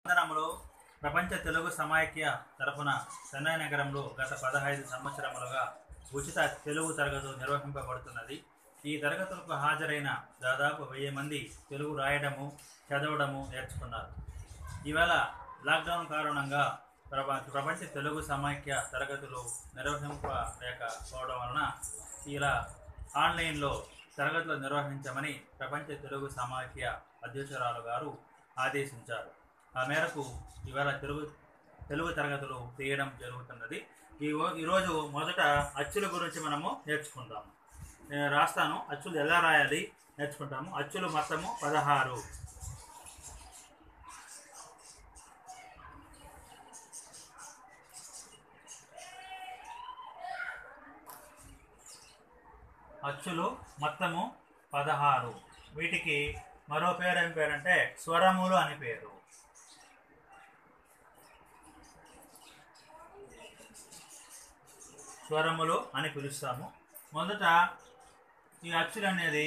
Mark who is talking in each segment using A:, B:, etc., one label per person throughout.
A: వందనములు ప్రపంచ తెలుగు సమాఖ్య తరపున చెన్నై నగరంలో గత పదహైదు సంవత్సరములుగా ఉచిత తెలుగు తరగతులు నిర్వహింపబడుతున్నది ఈ తరగతులకు హాజరైన దాదాపు వెయ్యి మంది తెలుగు రాయడము చదవడము నేర్చుకున్నారు ఇవాళ లాక్డౌన్ కారణంగా ప్రపంచ ప్రపంచ తెలుగు సమాఖ్య తరగతులు నిర్వహింపలేకపోవడం వలన ఇలా ఆన్లైన్లో తరగతులు నిర్వహించమని ప్రపంచ తెలుగు సమాఖ్య అధ్యక్షురాలు గారు ఆదేశించారు ఆ మేరకు ఇవాళ తెలుగు తెలుగు తరగతులు తీయడం జరుగుతున్నది ఈ ఈరోజు మొదట అచ్చుల గురించి మనము నేర్చుకుందాము నేను రాస్తాను అచ్చులు ఎలా రాయాలి నేర్చుకుంటాము అచ్చులు మొత్తము పదహారు అచ్చులు మొత్తము పదహారు వీటికి మరో పేరు ఏం పేరంటే స్వరములు అని పేరు స్వరములు అని పిలుస్తాము మొదట ఈ అచ్చులు అనేది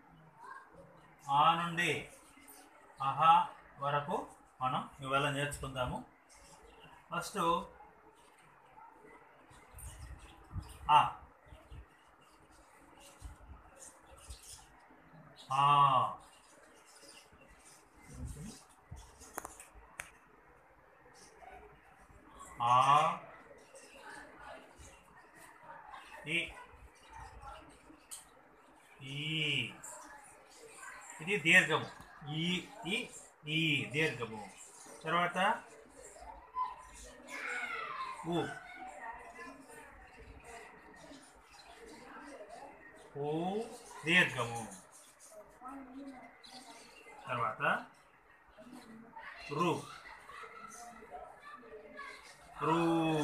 A: ఆ నుండి అహా వరకు మనం ఇవాళ నేర్చుకుందాము ఫస్ట్ ఆ ఆ ఆ ఈ ఈ ఇది దీర్ఘము ఈ ఈ ఈ దీర్ఘము తర్వాత ఊ ఊ దీర్ఘము తర్వాత రు రు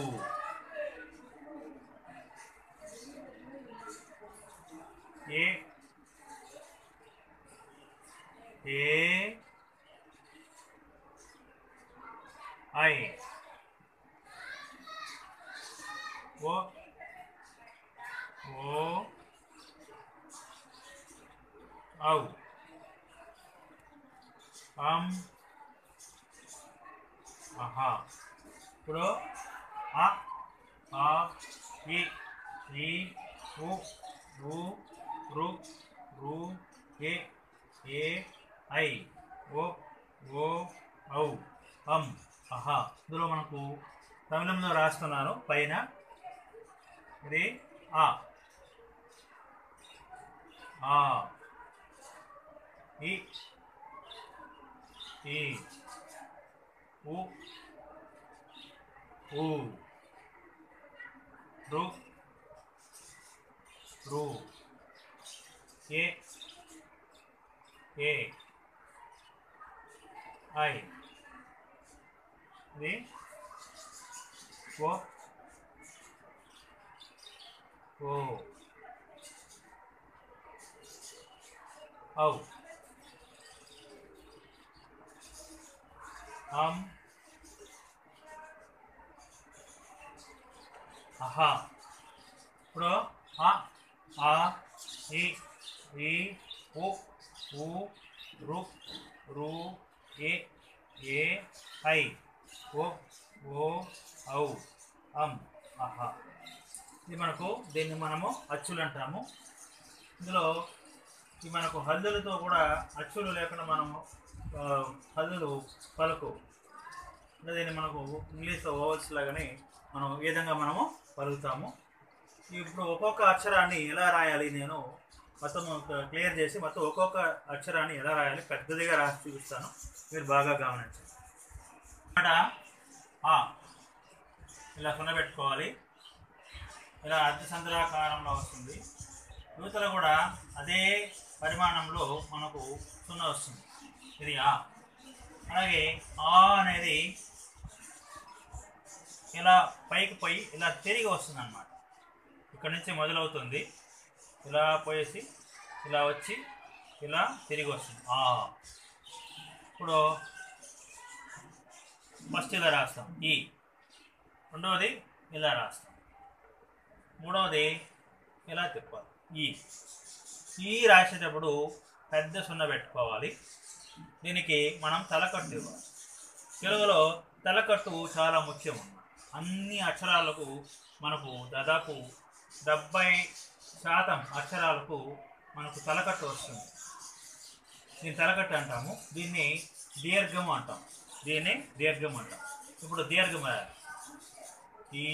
A: ఏ ఏ ఐ ఓ ఓ ఔ అం ఆహా ఇప్పుడు ఆ ఆ ఈ ఈ ఉ రు రు రు ఏ ఏ ఐ ఓ ఓ ఔ అం ఆహా ఇందులో మనకు తమిళంలో రాస్తున్నాను పైన ఇది ఆ ఆ ఈ ఈ ఉ ఊ రు రు ఏ ఏ ఐ ఇది ఓ ఓ ఔ అం అహా ఇప్పుడు ఆ ఆ ఈ ఈ ఉ ఊ రు రు ఏ ఏ ఐ ఓ ఓ ఔ అం అహా ఇది మనకు దీన్ని మనము అచ్చులు అంటాము ఇందులో ఈ మనకు హల్లులతో కూడా అచ్చులు లేకుండా మనము ఆ, హల్లులు పలుకు అంటే దీన్ని మనకు ఇంగ్లీష్లో ఓవల్స్ లాగానే మనం ఈ విధంగా మనము పలుకుతాము ఇప్పుడు ఒక్కొక్క అక్షరాన్ని ఎలా రాయాలి నేను మొత్తం క్లియర్ చేసి మొత్తం ఒక్కొక్క అక్షరాన్ని ఎలా రాయాలి పెద్దదిగా రాసి చూపిస్తాను మీరు బాగా గమనించండి మాట ఆ ఇలా సున్నబెట్టుకోవాలి ఇలా అర్ధ సంద్రాకారంలో వస్తుంది యువతల కూడా అదే పరిమాణంలో మనకు సున్న వస్తుంది ఇది ఆ అలాగే ఆ అనేది ఇలా పైకి పోయి ఇలా తిరిగి వస్తుంది అనమాట ఇక్కడ నుంచి మొదలవుతుంది ఇలా పోయేసి ఇలా వచ్చి ఇలా తిరిగి వస్తుంది ఆ ఇప్పుడు ఫస్ట్ ఇలా రాస్తాం ఈ రెండవది ఇలా రాస్తాం మూడవది ఇలా తిప్పాలి ఈ ఈ రాసేటప్పుడు పెద్ద సున్న పెట్టుకోవాలి దీనికి మనం తలకట్టు ఇవ్వాలి తెలుగులో తలకట్టు చాలా ముఖ్యం అన్నమాట అన్ని అక్షరాలకు మనకు దాదాపు డెబ్బై శాతం అక్షరాలకు మనకు తలకట్టు వస్తుంది దీన్ని తలకట్టు అంటాము దీన్ని దీర్ఘము అంటాం దీన్ని దీర్ఘం అంటాం ఇప్పుడు దీర్ఘం రాయాలి. ఈ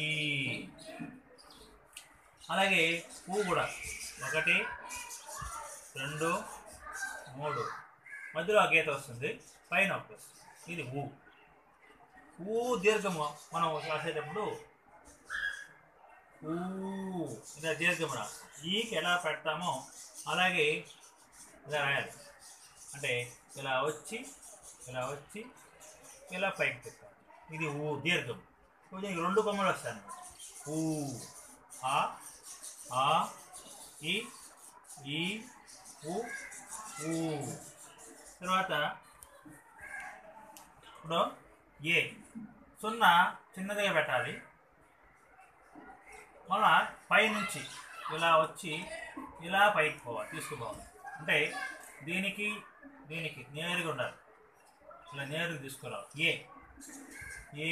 A: అలాగే ఊ కూడా ఒకటి రెండు మూడు మధ్యలో ఆ గీత వస్తుంది పైన ఒకటి వస్తుంది ఇది ఊ ఊ దీర్ఘము మనం రాసేటప్పుడు ఊ ఇలా దీర్ఘం రాస్తాం ఈకి ఎలా పెడతామో అలాగే ఇలా రాయాలి అంటే ఇలా వచ్చి ఇలా వచ్చి ఇలా పైకి పెట్టాలి ఇది ఊ దీర్ఘం కొంచెం ఈ రెండు కొమ్మలు వస్తాయి అన్నమాట ఊ ఆ ఆ ఈ ఈ ఊ ఊ తర్వాత ఇప్పుడు ఏ సున్నా చిన్నదిగా పెట్టాలి మళ్ళా పైనుంచి ఇలా వచ్చి ఇలా పైకి పోవాలి తీసుకుపోవాలి అంటే దీనికి దీనికి నేరుగా ఉండాలి ఇలా నేరుగా తీసుకురావాలి ఏ ఏ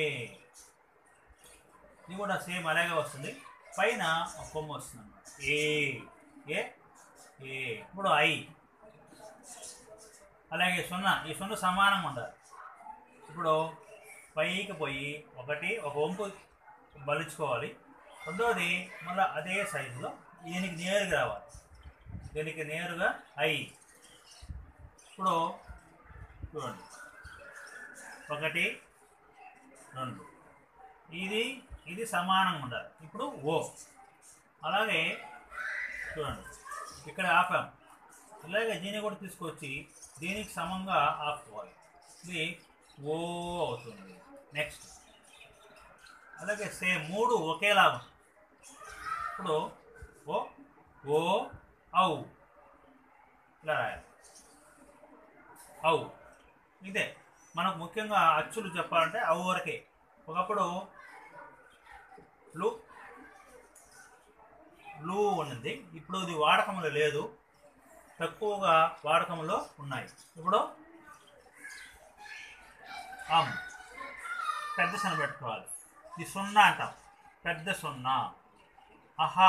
A: ఇది కూడా సేమ్ అలాగే వస్తుంది పైన ఒక కొమ్మ వస్తుంది అన్నమాట ఏ ఏ ఏ ఇప్పుడు ఐ అలాగే సున్నా ఈ సున్నా సమానంగా ఉండాలి ఇప్పుడు పైకి పోయి ఒకటి ఒక వంపు బలుచుకోవాలి రెండోది మళ్ళీ అదే సైజులో దీనికి నేరుగా రావాలి దీనికి నేరుగా ఐ ఇప్పుడు చూడండి ఒకటి రెండు ఇది ఇది సమానంగా ఉండాలి ఇప్పుడు ఓ అలాగే చూడండి ఇక్కడ ఆపాం ఇలాగే దీన్ని కూడా తీసుకొచ్చి దీనికి సమంగా ఆపుకోవాలి ఇది ఓ అవుతుంది నెక్స్ట్ అలాగే సేమ్ మూడు ఒకేలా ఉంది ఇప్పుడు ఓ ఓ ఔ ఇలా రాయాలి ఔ ఇదే మనకు ముఖ్యంగా అచ్చులు చెప్పాలంటే అవు వరకే ఒకప్పుడు లు లు ఉన్నది ఇప్పుడు ఇది వాడకంలో లేదు తక్కువగా వాడకంలో ఉన్నాయి ఇప్పుడు ఆమ్ పెద్ద సన్న పెట్టుకోవాలి ఇది సున్నా అంటాం పెద్ద సున్నా అహా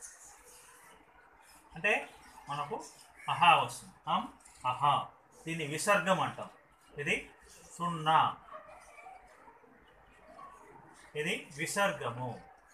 A: అంటే మనకు అహా వస్తుంది అమ్ అహా దీన్ని విసర్గం అంటాం ఇది సున్నా ఇది విసర్గము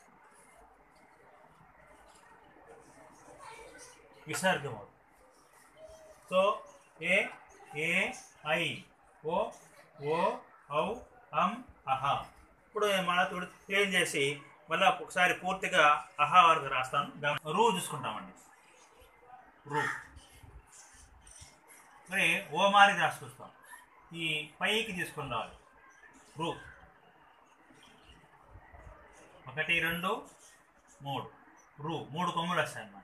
A: విసర్గము so A A I O ఓ ఔ అం అహా ఇప్పుడు మన తోడు చేంజ్ చేసి మళ్ళీ ఒకసారి పూర్తిగా అహా వరకు రాస్తాను గమ- రూ చూసుకుంటామండి రూ మరి ఓ మారి రాసుకొస్తాం ఈ పైకి తీసుకొని రావాలి రూ ఒకటి రెండు మూడు రూ మూడు కొమ్ములు వస్తాయి అన్నమాట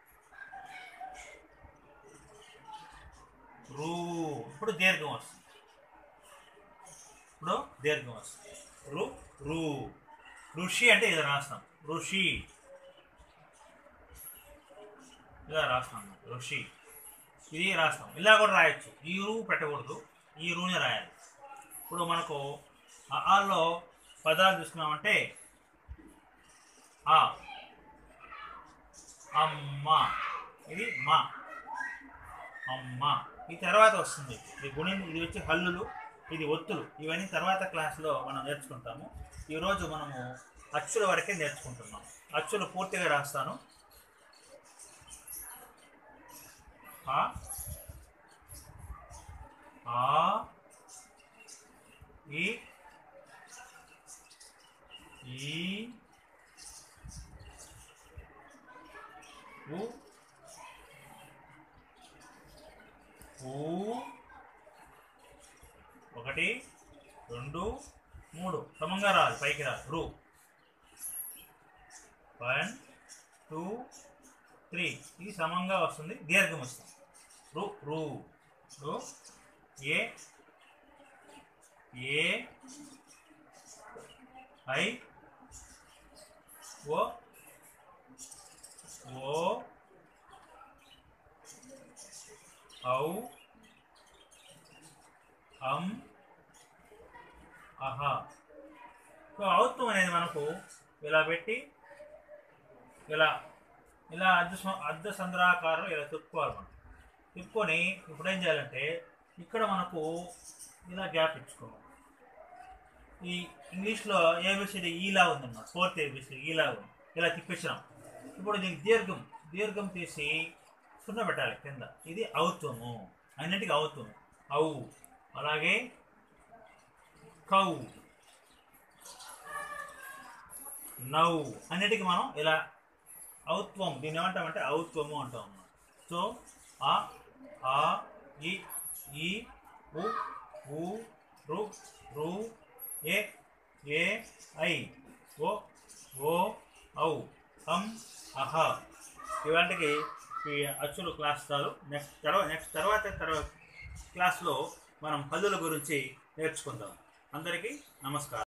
A: రూ ఇప్పుడు దీర్ఘం వస్తుంది ఇప్పుడు దీర్ఘం వస్తుంది రు రూ ఋషి అంటే ఇది రాస్తాం ఋషి ఇలా రాస్తాం అన్నమాట. ఋషి ఇది రాస్తాం ఇలా కూడా రాయొచ్చు ఈ రూ పెట్టకూడదు ఈ రూనే రాయాలి ఇప్పుడు మనకు ఆ ఆల్లో పదాలు తీసుకున్నామంటే ఆ అమ్మ ఇది మా అమ్మ ఈ తర్వాత వస్తుంది ఇది గుణి ఇది వచ్చి హల్లులు ఇది ఒత్తులు ఇవన్నీ తర్వాత క్లాస్లో మనం నేర్చుకుంటాము ఈరోజు మనము అచ్చుల వరకే నేర్చుకుంటున్నాం అచ్చులు పూర్తిగా రాస్తాను ఆ ఆ ఈ ఈ ఉ ఊ ఒకటి రెండు మూడు సమంగా రాదు పైకి రాదు రూ వన్ టూ త్రీ ఇది సమంగా వస్తుంది దీర్ఘం వస్తుంది రు రూ రు ఏ ఏ ఐ ఓ ఓ ఔ అం అహ సో ఔత్వం అనేది మనకు ఇలా పెట్టి ఇలా ఇలా అర్ధ సం- అర్ధ సంద్రాకారం ఇలా తిప్పుకోవాలి మనం తిప్పుకొని ఇప్పుడు ఏం చేయాలంటే ఇక్కడ మనకు ఇలా గ్యాప్ ఇచ్చుకోవాలి ఈ ఇంగ్లీష్లో ఏబిసిడి ఈలా ఉందన్నమాట ఫోర్త్ ఏబిసిడి ఈలా ఉంది ఇలా తిప్పేసినాం ఇప్పుడు దీనికి దీర్ఘం దీర్ఘం తీసి సున్న పెట్టాలి కింద ఇది ఔత్వము అన్నింటికి ఔత్వము ఔ అలాగే కౌ నౌ అన్నిటికీ మనం ఇలా ఔత్వం దీన్ని ఏమంటామంటే ఔత్వము అంటాం అన్నమాట సో ఆ ఆ ఈ ఈ ఉ ఊ రు రు ఏ ఏ ఐ ఓ ఓ ఔ అం అహ ఇవాటికి ఈ అచ్చులు క్లాస్ చాలు నెక్స్ట్ తర్వాత నెక్స్ట్ తర్వాత తర్వాత క్లాస్లో మనం పదుల గురించి నేర్చుకుందాం అందరికీ నమస్కారం